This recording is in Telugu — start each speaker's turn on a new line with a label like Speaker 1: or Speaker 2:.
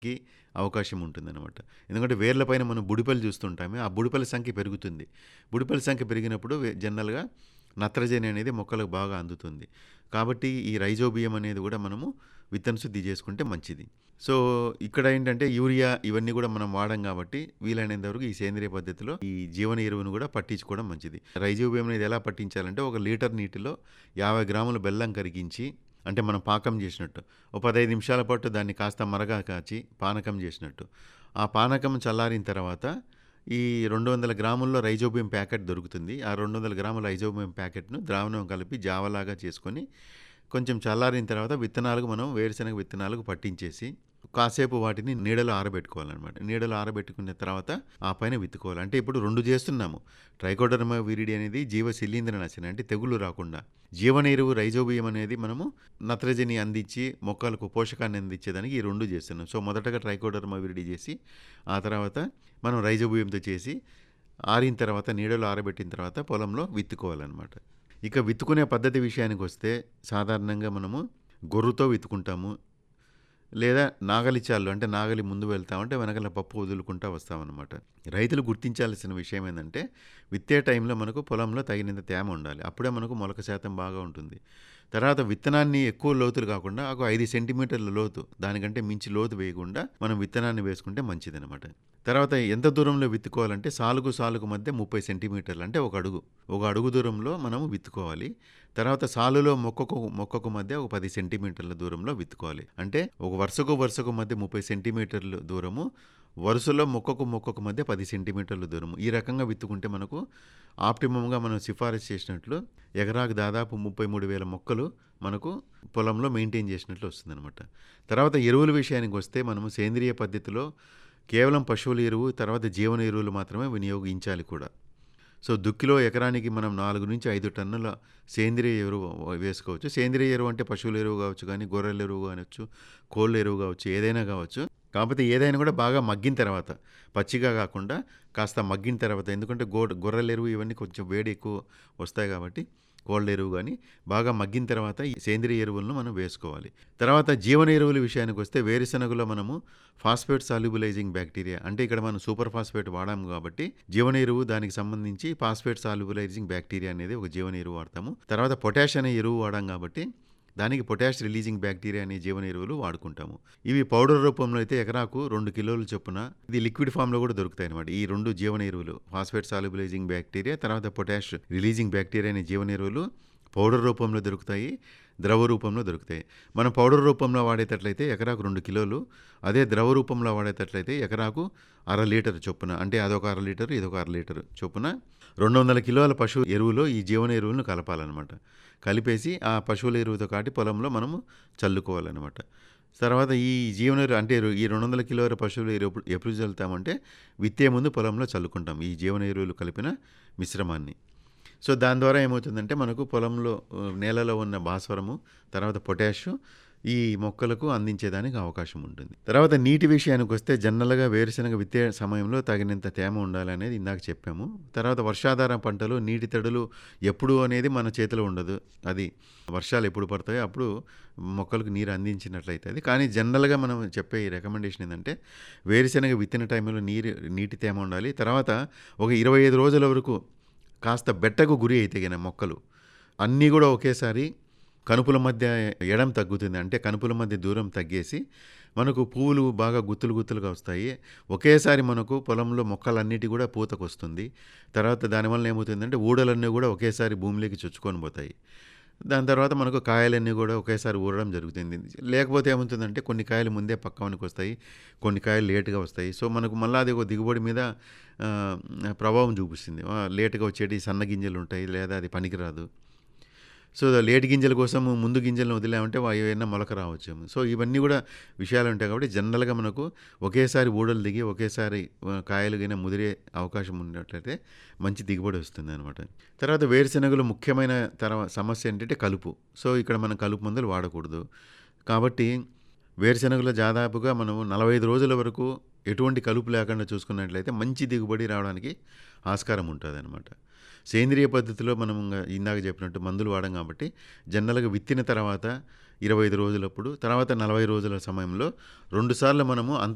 Speaker 1: కి అవకాశం ఉంటుందనమాట. ఎందుకంటే వేర్ల పైన మనం బుడిపెలు చూస్తుంటామే. ఆ బుడిపెల సంఖ్య పెరుగుతుంది. బుడిపెల సంఖ్య పెరిగినప్పుడు వె జనరల్‌గా నత్రజని అనేది మొక్కలకు బాగా అందుతుంది. కాబట్టి ఈ రైజోబియం అనేది గూడా మనము విత్తన శుద్ధి చేసుకుంటే మంచిది. సో, ఇక్కడ ఏంటంటే యూరియా ఇవన్నీ గూడా మనం వాడం గాబట్టి వీలైనంత వరకు ఈ సేంద్రియ పద్ధతిలో ఈ జీవన ఎరువును గూడా పట్టించుకోవడం మంచిది. రైజోబియం అనేది ఎలా పట్టించాలంటే ఒక లీటర్ నీటిలో 50 గ్రాముల బెల్లం కరిగించి అంటే మనం పాకం జేసినట్టు. ఓ 15 నిమిషాల పాటు దాన్ని కాస్త మరగా కాచి పానకం జేసినట్టు. ఆ పానకం చల్లారిన తర్వాత ఈ 200 గ్రాముల్లో రైజోబియం ప్యాకెట్ దొరుకుతుంది. ఆ 200 గ్రాముల రైజోబియం ప్యాకెట్‌ను ద్రావణం కలిపి జావలాగా చేసుకొని కొంచెం చల్లారిన తర్వాత విత్తనాలకు మనం వేరుశనగ విత్తనాలకు పట్టించేసి కాసేపు వాటిని నీడలో ఆరబెట్టుకోవాలనమాట. నీడలో ఆరబెట్టుకున్న తర్వాత ఆ పైన విత్తుకోవాలి. అంటే ఇప్పుడు 2 చేస్తున్నాము. ట్రైకోడర్మా విరిడి అనేది జీవ శిలీంద్రనాశిని అంటే తెగుళ్ళు రాకుండా. జీవన ఎరువు రైజోబియం అనేది మనము నత్రజని అందించి మొక్కలకు పోషకాన్ని అందించేదానికి ఈ 2 చేస్తున్నాం. సో, మొదటగా ట్రైకోడర్మా విరిడి చేసి ఆ తర్వాత మనం రైజోబియంతో చేసి ఆరిన తర్వాత నీడలో ఆరబెట్టిన తర్వాత పొలంలో విత్తుకోవాలనమాట. ఇక విత్తుకునే పద్ధతి విషయానికొస్తే సాధారణంగా మనము గొర్రుతో విత్తుకుంటాము. లేదా నాగలి చాళ్ళు అంటే నాగలి ముందు వెళ్తామంటే వెనకాల పప్పు వదులుకుంటా వస్తామనమాట. రైతులు గుర్తించాల్సిన విషయం ఏందంటే విత్తే టైంలో మనకు పొలంలో తగినంత తేమ ఉండాలి. అప్పుడే మనకు మొలక శాతం బాగా ఉంటుంది. తర్వాత విత్తనాన్ని ఎక్కువ లోతులు కాకుండా ఒక 5 సెంటీమీటర్ల లోతు దానికంటే మించి లోతు వేయకుండా మనం విత్తనాన్ని వేసుకుంటే మంచిదనమాట. తర్వాత ఎంత దూరంలో విత్తుకోవాలంటే సాలుకు సాలుకు మధ్య 30 సెంటీమీటర్లు అంటే ఒక అడుగు. ఒక అడుగు దూరంలో మనము విత్తుకోవాలి. తర్వాత సాలులో మొక్కకు మొక్కకు మధ్య ఒక 10 సెంటీమీటర్ల దూరంలో విత్తుకోవాలి. అంటే ఒక వరుసకు వరుసకు మధ్య 30 సెంటీమీటర్లు దూరము. వరుసలో మొక్కకు మొక్కకు మధ్య 10 సెంటీమీటర్ల దూరము. ఈ రకంగా విత్తుకుంటే మనకు ఆప్టిమమ్‌గా మనం సిఫారసు చేసినట్లు ఎకరాకు దాదాపు 33,000 మొక్కలు మనకు పొలంలో మెయింటైన్ చేసినట్లు వస్తుందనమాట. తర్వాత ఎరువుల విషయానికొస్తే మనము సేంద్రియ పద్ధతిలో కేవలం పశువుల ఎరువు, తర్వాత జీవన ఎరువులు మాత్రమే వినియోగించాలి కూడా. సో, దుక్కిలో ఎకరానికి మనం 4-5 టన్నుల సేంద్రియ ఎరువు వేసుకోవచ్చు. సేంద్రియ ఎరువు అంటే పశువుల ఎరువు కావచ్చు గానీ, గొర్రెల ఎరువు కానొచ్చు, కోళ్ళ ఎరువు కావచ్చు, ఏదైనా కావచ్చు. కాకపోతే ఏదైనా కూడా బాగా మగ్గిన తర్వాత పచ్చిగా కాకుండా కాస్త మగ్గిన తర్వాత ఎందుకంటే గోడ్ గొర్రెల ఎరువు ఇవన్నీ కొంచెం వేడి ఎక్కువ వస్తాయి కాబట్టి కోళ్ళ ఎరువు గానీ బాగా మగ్గిన తర్వాత ఈ సేంద్రియ ఎరువులను మనం వేసుకోవాలి. తర్వాత జీవన ఎరువుల విషయానికొస్తే వేరుశనగలో మనము ఫాస్ఫేట్ సాల్యుబులైజింగ్ బ్యాక్టీరియా అంటే ఇక్కడ మనం సూపర్ ఫాస్ఫేట్ వాడాము కాబట్టి జీవన ఎరువు దానికి సంబంధించి ఫాస్ఫేట్ సాల్యుబులైజింగ్ బ్యాక్టీరియా అనేది ఒక జీవన ఎరువు వాడతాము. తర్వాత పొటాష్ అనే ఎరువు వాడాం కాబట్టి దానికి పొటాష్ రిలీజింగ్ బ్యాక్టీరియా అనే జీవన ఎరువులు వాడుకుంటాము. ఇవి పౌడర్ రూపంలో అయితే ఎకరాకు 2 కిలోల చొప్పున ఇది లిక్విడ్ ఫామ్‌లో కూడా దొరుకుతాయనమాట. ఈ 2 జీవన ఎరువులు ఫాస్ఫేట్ సాల్యుబులైజింగ్ బ్యాక్టీరియా తర్వాత పొటాష్ రిలీజింగ్ బ్యాక్టీరియా అనే జీవన ఎరువులు పౌడర్ రూపంలో దొరుకుతాయి. ద్రవ రూపంలో దొరుకుతాయి. మనం పౌడర్ రూపంలో వాడేటట్లయితే ఎకరాకు 2 కిలోలు. అదే ద్రవ రూపంలో వాడేటట్లయితే ఎకరాకు అర లీటర్ చొప్పున అంటే అదొక అర లీటరు, ఇదొక అర లీటరు చొప్పున 200 కిలోల పశువు ఎరువులో ఈ జీవన ఎరువులను కలపాలనమాట. కలిపేసి ఆ పశువుల ఎరువుతో కాటి పొలంలో మనము చల్లుకోవాలనమాట. తర్వాత ఈ జీవన ఎరువు అంటే ఈ 200 కిలోల పశువుల ఎరువు ఎప్పుడు చల్లుతామంటే విత్తే ముందు పొలంలో చల్లుకుంటాం. ఈ జీవన ఎరువులు కలిపిన మిశ్రమాన్ని. సో, దాని ద్వారా ఏమవుతుందంటే మనకు పొలంలో ఆహ్, నేలలో ఉన్న భాస్వరము, తర్వాత పొటాషు ఈ మొక్కలకు అందించేదానికి అవకాశం ఉంటుంది. తర్వాత నీటి విషయానికొస్తే జనరల్‌గా వేరుశనగ విత్తే సమయంలో తగినంత తేమ ఉండాలనేది ఇందాక చెప్పాము. తర్వాత వర్షాధార పంటలు నీటి తడులు ఎప్పుడు అనేది మన చేతిలో ఉండదు. అది వర్షాలు ఎప్పుడు పడతాయో అప్పుడు మొక్కలకు నీరు అందించినట్లయితది. కానీ జనరల్‌గా మనం చెప్పే ఈ రికమెండేషన్ ఏందంటే వేరుశనగ విత్తిన టైంలో నీరు నీటి తేమ ఉండాలి. తర్వాత ఒక 25 రోజుల వరకు కాస్త బెట్టకు గురి అయితే గిన మొక్కలు అన్నీ కూడా ఒకేసారి కనుపుల మధ్య ఎడం తగ్గుతుంది. అంటే కనుపుల మధ్య దూరం తగ్గేసి మనకు పువ్వులు బాగా గుత్తులు గుత్తులుగా వస్తాయి. ఒకేసారి మనకు పొలంలో మొక్కలన్నిటి కూడా పూతకొస్తుంది. తర్వాత దానివలన ఏమవుతుందంటే ఊడలన్నీ కూడా ఒకేసారి భూమిలోకి చొచ్చుకొని పోతాయి. దాని తర్వాత మనకు కాయలన్నీ కూడా ఒకేసారి ఊరడం జరుగుతుంది. లేకపోతే ఏమవుతుందంటే కొన్ని కాయలు ముందే పక్వానికొస్తాయి. కొన్ని కాయలు లేట్‌గా వస్తాయి. సో, మనకు మళ్ళా అది ఒక దిగుబడి మీద ఆహ్, ప్రభావం చూపిస్తుంది. ఆహ్, లేట్‌గా వచ్చేటివి సన్న గింజలుంటాయి. లేదా అది పనికిరాదు. సో, లేట్ గింజల కోసం ముందు గింజలను వదిలామంటే అవి ఏమన్నా మొలక రావచ్చేమో. సో, ఇవన్నీ కూడా విషయాలుంటాయి కాబట్టి జనరల్‌గా మనకు ఒకేసారి ఊడలు దిగి ఒకేసారి ఆహ్, కాయలు గిన ముదిరే అవకాశం ఉన్నట్లయితే మంచి దిగుబడి వస్తుందనమాట. తర్వాత వేరుశనగలో ముఖ్యమైన తర్వా సమస్య ఏంటంటే కలుపు. సో, ఇక్కడ మనం కలుపు మందులు వాడకూడదు. కాబట్టి వేరుశనగలో దాదాపుగా మనం 45 రోజుల వరకు ఎటువంటి కలుపు లేకుండా చూసుకున్నట్లయితే మంచి దిగుబడి రావడానికి ఆస్కారం ఉంటదనమాట. సేంద్రియ పద్ధతిలో మనం ఇందాక చెప్పినట్టు మందులు వాడం కాబట్టి జనరల్‌గా విత్తిన తర్వాత 25 రోజులప్పుడు తర్వాత 40 రోజుల సమయంలో 2 సార్లు మనము అంతర